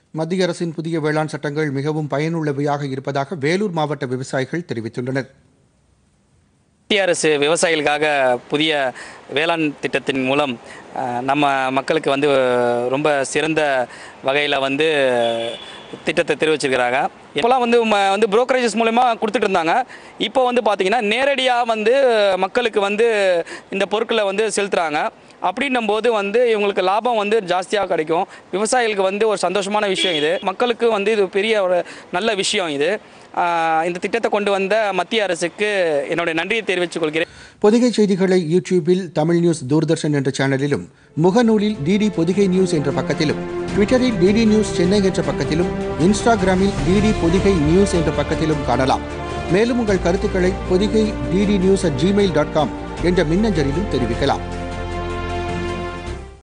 மத்திய அரசின் புதிய வேளாண் சட்டங்கள் மிகவும் பயனுள்ளவையாக இருப்பதாக வேலூர் மாவட்ட விவசாயிகள் தெரிவித்துள்ளனர் மத்திய அரசு விவசாயிகளுக்காக புதிய வேளாண் திட்டத்தின் மூலம் அஹ், நம்ம மக்களுக்கு வந்து ரொம்ப சிறந்த வகையில் வந்து திட்டத்தை தெரிவிச்சிருக்கிறாங்க இப்போலாம் வந்து ம- வந்து புரோக்கரேஜஸ் மூலயமா கொடுத்துட்டு இருந்தாங்க இப்போ வந்து பார்த்தீங்கன்னா நேரடியாக வந்து மக்களுக்கு வந்து இந்த பொருட்களை வந்து செலுத்துகிறாங்க அப்படின்னும் போது வந்து இவங்களுக்கு லாபம் வந்து ஜாஸ்தியாக கிடைக்கும் விவசாயிகளுக்கு வந்து ஒரு சந்தோஷமான விஷயம் இது மக்களுக்கு வந்து இது பெரிய ஒரு நல்ல விஷயம் இது ஆஹ் இந்த திட்டத்தை கொண்டு வந்த மத்திய அரசுக்கு என்னுடைய நன்றியை தெரிவித்துக் கொள்கிறேன் பொதிகை செய்திகளை யூடியூபில் தமிழ் நியூஸ் தூர்தர்ஷன் என்ற சேனலிலும் முகநூலில் டிடி பொதிகை நியூஸ் என்ற பக்கத்திலும் ட்விட்டரில் டிடி நியூஸ் சென்னை என்ற பக்கத்திலும் இன்ஸ்டாகிராமில் டிடி பொதிகை நியூஸ் என்ற பக்கத்திலும் காணலாம் மேலும் உங்கள் கருத்துக்களை Podhigai DD news at Gmail dot com என்ற மின்னஞ்சலிலும் தெரிவிக்கலாம்